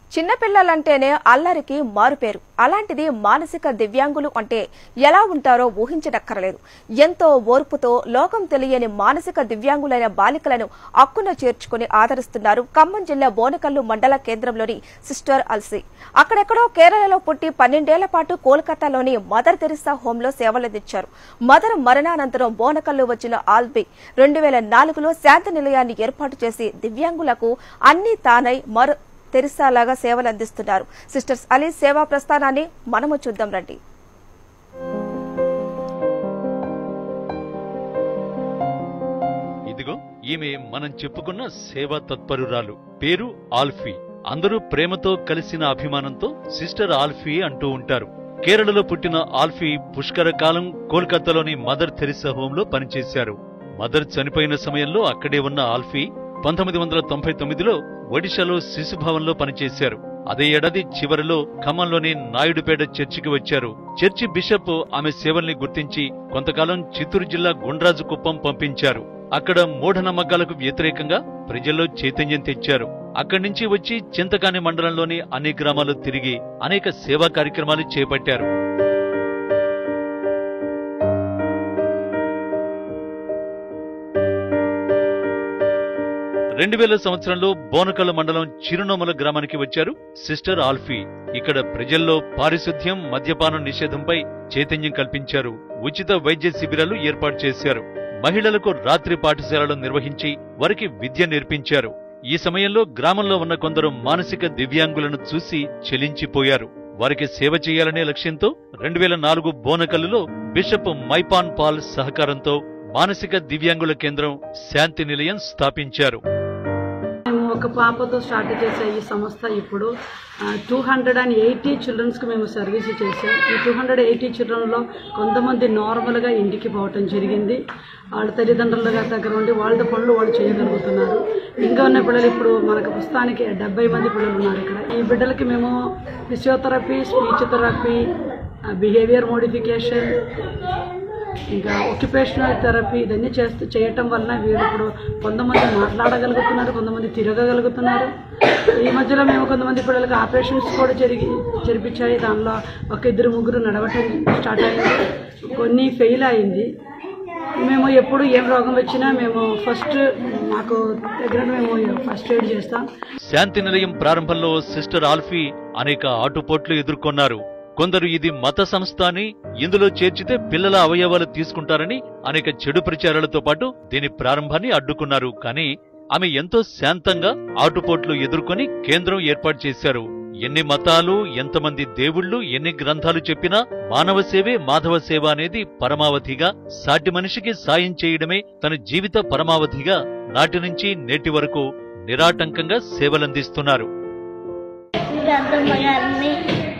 చిన్నపిల్లలంటేనే అల్లరికి మారుపేరు అలాంటిది మానసిక దివ్యాంగులు అంటే ఎలా ఉంటారో ఊహించనక్కరలేదు ఎంతో ఓర్పుతో లోకం తెలియని మానసిక దివ్యాంగులైన బాలికలను అక్కున చేర్చుకుని ఆదరిస్తున్నారు ఖమ్మం జిల్లా బోనకల్లు మండల కేంద్రంలోని సిస్టర్ అల్సీ అక్కడెక్కడో కేరళలో పుట్టి పన్నెండేళ్ల పాటు కోల్కతాలోని మదర్ తెరిసా హోంలో సేవలందించారు మదర్ మరణానంతరం బోనకల్లు వచ్చిన ఆల్బీ రెండు వేల నాలుగులో శాంతి నిలయాన్ని ఏర్పాటు చేసి దివ్యాంగులకు అన్ని తానై మరు తెరిసాలాగా సేవలు అందిస్తున్నారు సిస్టర్స్ అలీ సేవా ప్రస్థానాన్ని మనము చూద్దాం రండి ఇదిగో ఈమె మనం చెప్పుకున్న సేవా తత్పరురాలు పేరు ఆల్ఫీ అందరూ ప్రేమతో కలిసిన అభిమానంతో సిస్టర్ ఆల్ఫీ అంటూ ఉంటారు కేరళలో పుట్టిన ఆల్ఫీ పుష్కర కాలం కోల్కతాలోని మదర్ థెరిసా హోంలో పనిచేశారు మదర్ చనిపోయిన సమయంలో అక్కడే ఉన్న ఆల్ఫీ పంతొమ్మిది వందల తొంభై తొమ్మిదిలో ఒడిశాలో శిశుభవన్లో పనిచేశారు అదే ఏడాది చివరిలో ఖమ్మంలోని నాయుడుపేట చర్చికి వచ్చారు చర్చి బిషప్ ఆమె సేవల్ని గుర్తించి కొంతకాలం చిత్తూరు జిల్లా గుండ్రాజు కుప్పం పంపించారు అక్కడ మూఢనమ్మకాలకు వ్యతిరేకంగా ప్రజల్లో చైతన్యం తెచ్చారు అక్కడి నుంచి వచ్చి చింతకాని మండలంలోని అన్ని గ్రామాలు తిరిగి అనేక సేవా కార్యక్రమాలు చేపట్టారు రెండు వేల సంవత్సరంలో బోనకల్ మండలం చిరునోమల గ్రామానికి వచ్చారు సిస్టర్ ఆల్ఫీ ఇక్కడ ప్రజల్లో పారిశుద్ధ్యం మద్యపానం నిషేధంపై చైతన్యం కల్పించారు ఉచిత వైద్య శిబిరాలు ఏర్పాటు చేశారు మహిళలకు రాత్రి పాఠశాలలు నిర్వహించి వారికి విద్య నేర్పించారు ఈ సమయంలో గ్రామంలో ఉన్న కొందరు మానసిక దివ్యాంగులను చూసి చెలించిపోయారు వారికి సేవ చేయాలనే లక్ష్యంతో రెండు వేల నాలుగు బోనకల్లులో బిషప్ మైపాన్ పాల్ సహకారంతో మానసిక దివ్యాంగుల కేంద్రం శాంతి నిలయం స్థాపించారు మేము ఒక పాపతో స్టార్ట్ చేసే ఈ సంస్థ ఇప్పుడు టూ హండ్రెడ్ అండ్ ఎయిటీ చిల్డ్రన్స్కి మేము సర్వీస్ చేసాం ఈ టూ హండ్రెడ్ ఎయిటీ చిల్డ్రన్లో కొంతమంది నార్మల్గా ఇంటికి పోవటం జరిగింది వాళ్ళ తల్లిదండ్రులుగా దగ్గర ఉండి వాళ్ళ పనులు వాళ్ళు చేయగలుగుతున్నారు ఇంకా ఉన్న పిల్లలు ఇప్పుడు మనకు ప్రస్తుతానికి డెబ్బై మంది పిల్లలు ఉన్నారు ఇక్కడ ఈ బిడ్డలకి మేము physiotherapy speech therapy behaviour modification ఇంకా ఒక్యుపేషనల్ థెరపీ ఇదన్నీ చేస్తూ చేయటం వలన వీరు ఇప్పుడు కొంతమంది మాట్లాడగలుగుతున్నారు కొంతమంది తిరగగలుగుతున్నారు ఈ మధ్యలో మేము కొంతమంది పిల్లలకి ఆపరేషన్స్ కూడా జరిగి జరిపించాయి దానిలో ఒక ఇద్దరు ముగ్గురు నడవటం స్టార్ట్ అయింది కొన్ని ఫెయిల్ అయింది మేము ఎప్పుడు ఏం రోగం వచ్చినా మేము ఫస్ట్ మాకు దగ్గర మేము ఫస్ట్ ఎయిడ్ చేస్తాం శాంతి నిలయం ప్రారంభంలో సిస్టర్ ఆల్ఫీ అనేక ఆటుపోట్లు ఎదుర్కొన్నారు కొందరు ఇది మత సంస్థ అని ఇందులో చేర్చితే పిల్లల అవయవాలు తీసుకుంటారని అనేక చెడు ప్రచారాలతో పాటు దీని ప్రారంభాన్ని అడ్డుకున్నారు కానీ ఆమె ఎంతో శాంతంగా ఆటుపోట్లు ఎదుర్కొని కేంద్రం ఏర్పాటు చేశారు ఎన్ని మతాలు ఎంతమంది దేవుళ్ళు ఎన్ని గ్రంథాలు చెప్పినా మానవ సేవే మాధవ సేవ అనేది పరమావధిగా సాటి మనిషికి సాయం చేయడమే తన జీవిత పరమావధిగా నాటి నుంచి నేటి వరకు నిరాటంకంగా సేవలందిస్తున్నారు గద్దమ్మ గారిని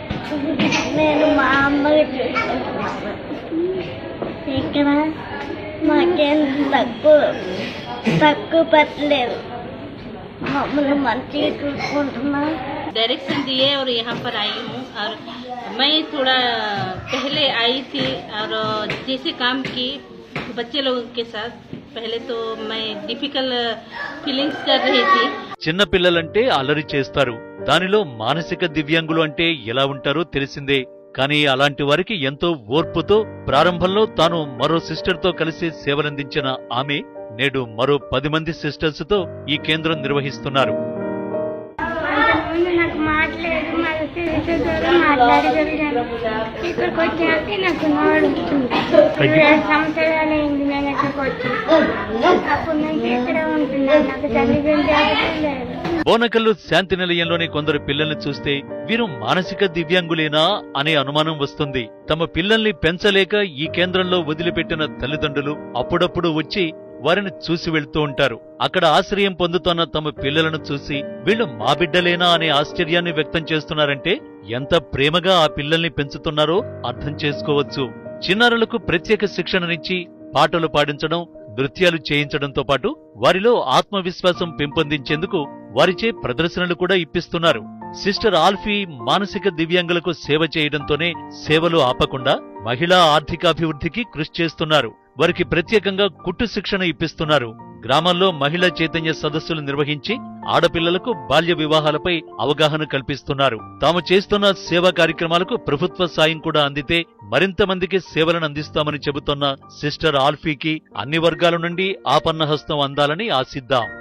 నేను మా అమ్మకి చూసుకుంటున్నాను ఇక్కడ మాకేం తక్కువ తక్కువ పెట్టలేదు మమ్మల్ని మంచిగా చూసుకుంటున్నా डायरेक्शन दिए और यहाँ पर आई हूँ और मैं थोड़ा पहले आई थी और जैसे काम की बच्चे लोगों के साथ पहले तो मैं डिफिकल्ट फीलिंग्स कर रही थी చిన్న పిల్లలంటే అల్లరి చేస్తారు దానిలో మానసిక దివ్యాంగులు అంటే ఎలా ఉంటారో తెలిసిందే కానీ అలాంటి వారికి ఎంతో ఓర్పుతో ప్రారంభంలో తాను మరో సిస్టర్ తో కలిసి సేవలందించిన ఆమె నేడు మరో పది మంది సిస్టర్స్ తో ఈ కేంద్రం నిర్వహిస్తున్నారు అంతకుముందు నాకు మాట్లాడి మనసు ద్వారా మాట్లాడగలిగాను ఇక్కడికి వచ్చాక నాకు నోడు వచ్చింది ఏడు సంవత్సరాలు అయింది నేను ఇక్కడికి వచ్చి అప్పటి నుంచి ఇక్కడే ఉంటున్నాను నాకు తల్లిదండ్రులు ఎవరు లేదు బోనకల్లు శాంతి నిలయంలోని కొందరు పిల్లల్ని చూస్తే వీరు మానసిక దివ్యాంగులేనా అనే అనుమానం వస్తుంది తమ పిల్లల్ని పెంచలేక ఈ కేంద్రంలో వదిలిపెట్టిన తల్లిదండ్రులు అప్పుడప్పుడు వచ్చి వారిని చూసి వెళ్తూ ఉంటారు అక్కడ ఆశ్రయం పొందుతున్న తమ పిల్లలను చూసి వీళ్ళు మా బిడ్డలేనా అనే ఆశ్చర్యాన్ని వ్యక్తం చేస్తున్నారంటే ఎంత ప్రేమగా ఆ పిల్లల్ని పెంచుతున్నారో అర్థం చేసుకోవచ్చు చిన్నారులకు ప్రత్యేక శిక్షణనిచ్చి పాటలు పాడించడం నృత్యాలు చేయించడంతో పాటు వారిలో ఆత్మవిశ్వాసం పెంపొందించేందుకు వారిచే ప్రదర్శనలు కూడా ఇప్పిస్తున్నారు సిస్టర్ ఆల్ఫీ మానసిక దివ్యాంగులకు సేవ చేయడంతోనే సేవలు ఆపకుండా మహిళా ఆర్థికాభివృద్ధికి కృషి చేస్తున్నారు వారికి ప్రత్యేకంగా కుట్టు శిక్షణ ఇప్పిస్తున్నారు గ్రామాల్లో మహిళా చైతన్య సదస్సులు నిర్వహించి ఆడపిల్లలకు బాల్య వివాహాలపై అవగాహన కల్పిస్తున్నారు తాము చేస్తున్న సేవా కార్యక్రమాలకు ప్రభుత్వ సాయం కూడా అందితే మరింత మందికి సేవలను అందిస్తామని చెబుతున్న సిస్టర్ ఆల్ఫీకి అన్ని వర్గాల నుండి ఆపన్నహస్తం అందాలని ఆశిద్దాం